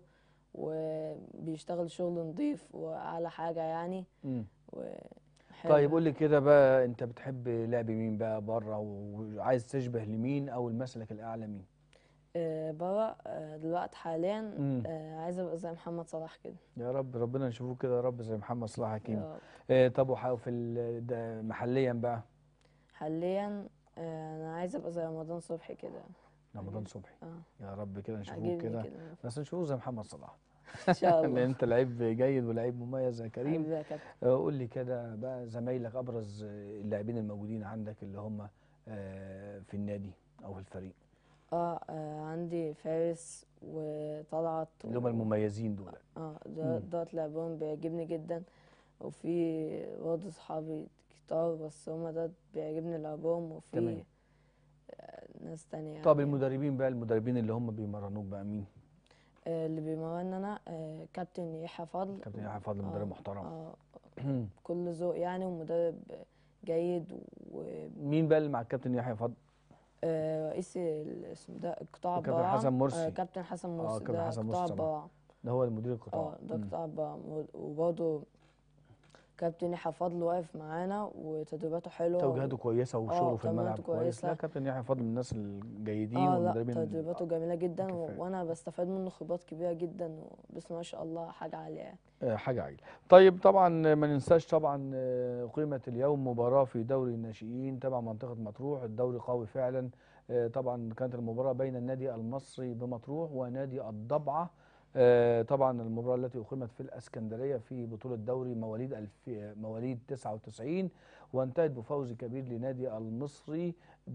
وبيشتغل شغل نظيف وأعلى حاجة يعني مم. وحلو طيب قول لي كده بقى انت بتحب لعب مين بقى بره وعايز تشبه لمين او المسلك الاعلى مين آه برا آه دلوقتي حاليا مم. آه عايزة أبقى زي محمد صلاح كده يا رب ربنا نشوفه كده يا رب زي محمد صلاح حكيم يا رب. آه طب وح- في ال- ده محليا بقى حاليا آه أنا عايزة أبقى زي رمضان صبحي كده رمضان صبحي اه يا رب كده نشوفه عاجبني كده كده. بس نشوفه زي محمد صلاح إن شاء الله. لان انت لعيب جيد ولعيب مميز يا كريم حبيبي يا كابتن. آه، قول لي كده بقى زمايلك ابرز آه، اللاعبين الموجودين عندك اللي هم آه، في النادي او في الفريق اه آه، عندي فارس وطلعت اللي هم و- المميزين دول اه ده مم. دوت لعبهم بيعجبني جدا وفي برضه صحابي كتار بس هما ده بيعجبني لعبهم وفي تمام. آه، ناس تانية يعني طب المدربين بقى المدربين اللي هم بيمرنوك بقى مين آه، اللي بيمرن انا آه، كابتن يحيى فضل كابتن يحيى فضل مدرب آه، محترم اه كل ذوق يعني ومدرب جيد مين بقى اللي مع الكابتن يحيى فضل ورئيس اسمه ده قطاع كابتن البراعم حسن مرسي. آه، كابتن حسن اه مرسي كابتن ده حسن قطاع مرسي طبعا البراعم ده هو المدير القطاع اه ده مم. قطاع البراعم وبرضه كابتن يحيى فضل واقف معانا وتدريباته حلوه توجيهاته كويسه وشغله في الملعب توجيهاته كويس كويسة. لا كابتن يحيى فضل من الناس الجيدين اه لا والمدربين تدريباته جميله جدا و- كفاية. وانا بستفاد منه خبرات كبيره جدا وبسم الله ما شاء الله حاجه عاليه يعني آه، حاجة عالية طيب طبعا ما ننساش طبعا آه، قيمة اليوم مباراة في دوري الناشئين تبع منطقة مطروح الدوري قوي فعلا آه، طبعا كانت المباراة بين النادي المصري بمطروح ونادي الضبعة آه، طبعا المباراة التي أقيمت في الأسكندرية في بطولة دوري مواليد الف... مواليد 99 وانتهت بفوز كبير لنادي المصري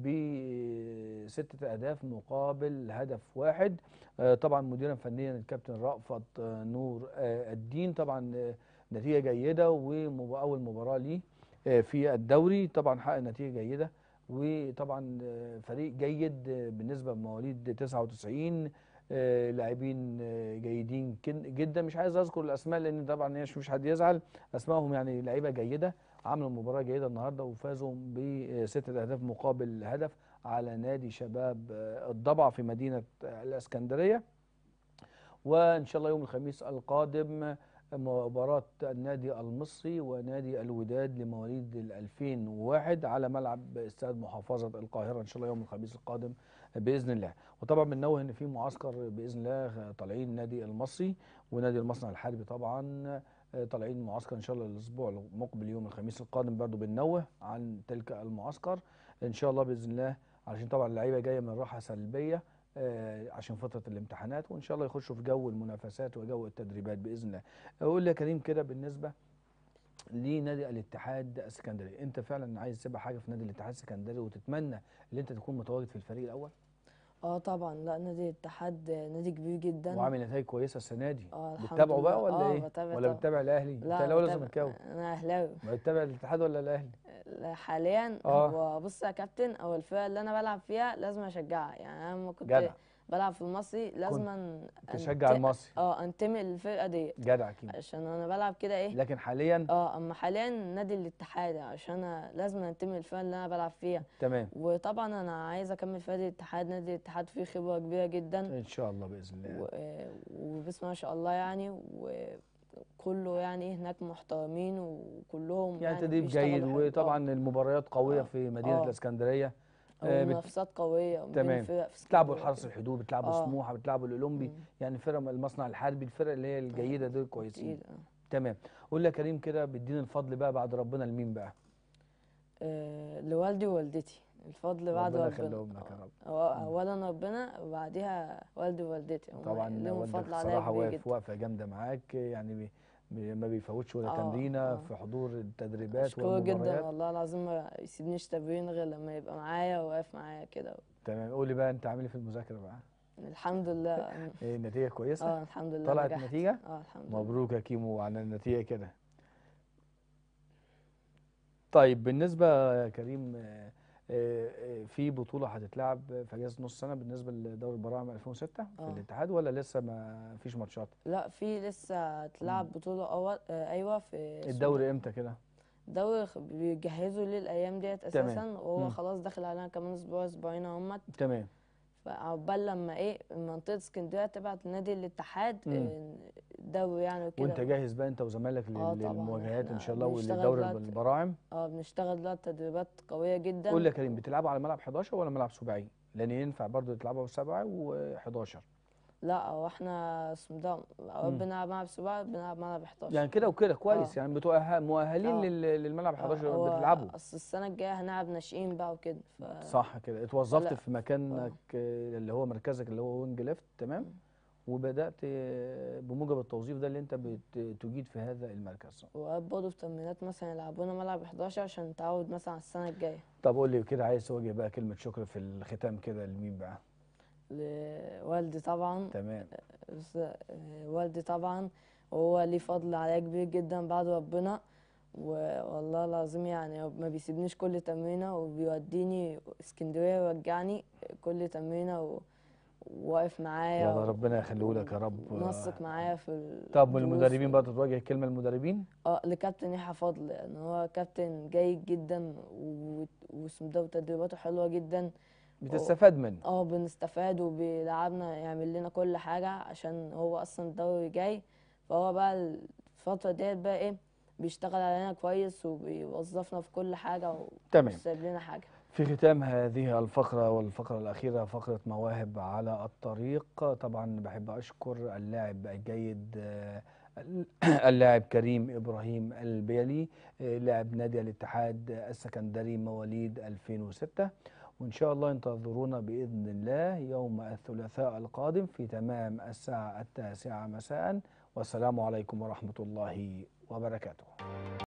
بستة أهداف مقابل هدف واحد آه، طبعا مديرا فنيا الكابتن رأفت آه، نور آه، الدين طبعا آه، نتيجة جيدة وأول مباراة ليه آه، في الدوري طبعا حقق نتيجة جيدة وطبعا آه، فريق جيد آه، بالنسبة لمواليد 99 آه، لاعبين آه، جيدين كن- جدا مش عايز اذكر الاسماء لان طبعا مش مش حد يزعل اسمائهم يعني لعيبه جيده عملوا مباراه جيده النهارده وفازوا بستة اهداف مقابل هدف على نادي شباب آه، الضبع في مدينه آه، الاسكندريه وان شاء الله يوم الخميس القادم مباراة النادي المصري ونادي الوداد لمواليد ال 2001 على ملعب استاد محافظة القاهرة ان شاء الله يوم الخميس القادم باذن الله وطبعا بننوه ان في معسكر باذن الله طالعين النادي المصري ونادي المصنع الحربي طبعا طالعين معسكر ان شاء الله الاسبوع المقبل يوم الخميس القادم برضو بننوه عن تلك المعسكر ان شاء الله باذن الله عشان طبعا اللعيبه جايه من راحه سلبيه آه، عشان فتره الامتحانات وان شاء الله يخشوا في جو المنافسات وجو التدريبات باذن الله اقول لي يا كريم كده بالنسبه لنادي الاتحاد السكندري انت فعلا عايز تبقى حاجه في نادي الاتحاد السكندري وتتمنى ان انت تكون متواجد في الفريق الاول اه طبعا لا نادي الاتحاد نادي كبير جدا وعامل نتائج كويسه السنه دي اه الحمد بتتابعه بقى لله. ولا آه، ايه بتابع ولا طبعا. بتتابع الاهلي انت لا اهلاوي ولا بتابع- زملكاوي انا اهلاوي ما بتتابع الاتحاد ولا الاهلي لا، حاليا آه. هو بص يا كابتن هو الفرقه اللي انا بلعب فيها لازم اشجعها يعني انا لما كنت جدع. بلعب في المصري لازم تشجع المصري. اه انتمي للفرقه دي جدع اكيد عشان انا بلعب كده ايه لكن حاليا اه اما حاليا نادي الاتحاد عشان انا لازم انتمي للفرقه اللي انا بلعب فيها تمام وطبعا انا عايز اكمل في نادي الاتحاد نادي الاتحاد فيه خبره كبيره جدا ان شاء الله باذن الله و- وبسم الله ما شاء الله يعني وكله يعني هناك محترمين وكلهم يعني تدريب بيشتغلوا جيد حلو. آه. وطبعا المباريات قويه آه. في مدينه آه. الاسكندريه آه، بت- منافسات قويه بين تمام فرق في بتلعبوا اسكندرية الحرس كده. الحدود بتلعبوا آه. سموحه بتلعبوا الاولمبي يعني فرق المصنع الحربي الفرق اللي هي الجيده دول كويسين تقيل، آه. تمام قول لي يا كريم كده بيديني الفضل بقى بعد ربنا لمين بقى آه، لوالدي ووالدتي الفضل بعد ربنا ربنا يخليهم لك يا رب هو اولا ربنا وبعديها والدي ووالدتي هم طبعا ليهم والدك فضل عليا الصراحه كبير واقف جدا واقفه جامده معاك يعني بي بي- ما بيفوتش ولا آه، تمرينه آه. في حضور التدريبات اشكره جدا والمباريات والله العظيم ما يسيبنيش تمرين غير لما يبقى معايا وواقف معايا كده تمام قول لي بقى انت عامل ايه في المذاكره بقى الحمد لله ايه النتيجه كويسه اه الحمد لله طلعت نجحت. نتيجه اه الحمد لله مبروك يا كيمو على النتيجه كده طيب بالنسبه يا كريم آه، آه، آه، في بطوله هتتلعب في اجازه نص سنه بالنسبه لدوري البراعم 2006 في آه. الاتحاد ولا لسه ما فيش ماتشات لا في لسه هتلعب بطولة أول آه أيوة في اسمه الدوري ده. امتى كده الدوري خ- بيجهزوا ليه الأيام ديت تمام. أساسا وهو مم. خلاص داخل علينا كمان أسبوع أسبوعين أهمت تمام فعقبال لما إيه منطقة اسكندرية تبعت نادي الاتحاد مم. آه، الدوري يعني وكده وانت جاهز بقى انت وزمايلك لل- آه طبعاً، للمواجهات ان إحنا شاء الله بنشتغل ولدوري دلوقتي- البراعم اه بنشتغل دلوقتي تدريبات قوية جدا قول لي يا كريم بتلعبوا على ملعب 11 ولا ملعب سباعي لان ينفع برضو تلعبوا سبعة و11 لا هو احنا اسمه ده أوقات مم. بنلعب ملعب سبعة بنلعب ملعب 11 يعني كده وكده كويس آه. يعني بتوع مؤهلين آه. لل- للملعب 11 هو بتلعبوا أصل السنة الجاية هنلعب ناشئين بقى وكده ف... صح كده اتوظفت لا. في مكانك آه، اللي هو مركزك اللي هو وينج ليفت تمام وبدات آه، بموجب التوظيف ده اللي انت بتجيد في هذا المركز وأوقات برضه في تمرينات مثلا يلعبونا ملعب 11 عشان نتعود مثلا على السنة الجاية طب قول لي كده عايز توجه بقى كلمه شكر في الختام كده لمين بقى لوالدي طبعا تمام بس آه، والدي طبعا وهو ليه فضل عليا كبير جدا بعد ربنا والله العظيم يعني هو ما بيسيبنيش كل تمرينة وبيوديني اسكندرية ويرجعني كل تمرينة و- وواقف معايا والله ربنا يخليه لك يا رب منسق معايا في ال- طب الدروس والمدربين و- بقى تتوجه كلمه للمدربين اه لكابتن يحيى فضل يعني هو كابتن جيد جدا و- واسمه ده وتدريباته حلوة جدا بتستفاد منه اه بنستفاد وبيلعبنا يعمل لنا كل حاجة عشان هو أصلا الدوري جاي فهو بقى الفترة ديت بقى ايه بيشتغل علينا كويس وبيوظفنا في كل حاجة تمام. ومش سايب لنا حاجة في ختام هذه الفقرة والفقرة الأخيرة فقرة مواهب على الطريق طبعا بحب أشكر اللاعب الجيد آه، اللاعب كريم إبراهيم البيلي آه، لاعب نادي الاتحاد السكندري مواليد 2006 وإن شاء الله انتظرونا بإذن الله يوم الثلاثاء القادم في تمام الساعة التاسعة مساء والسلام عليكم ورحمة الله وبركاته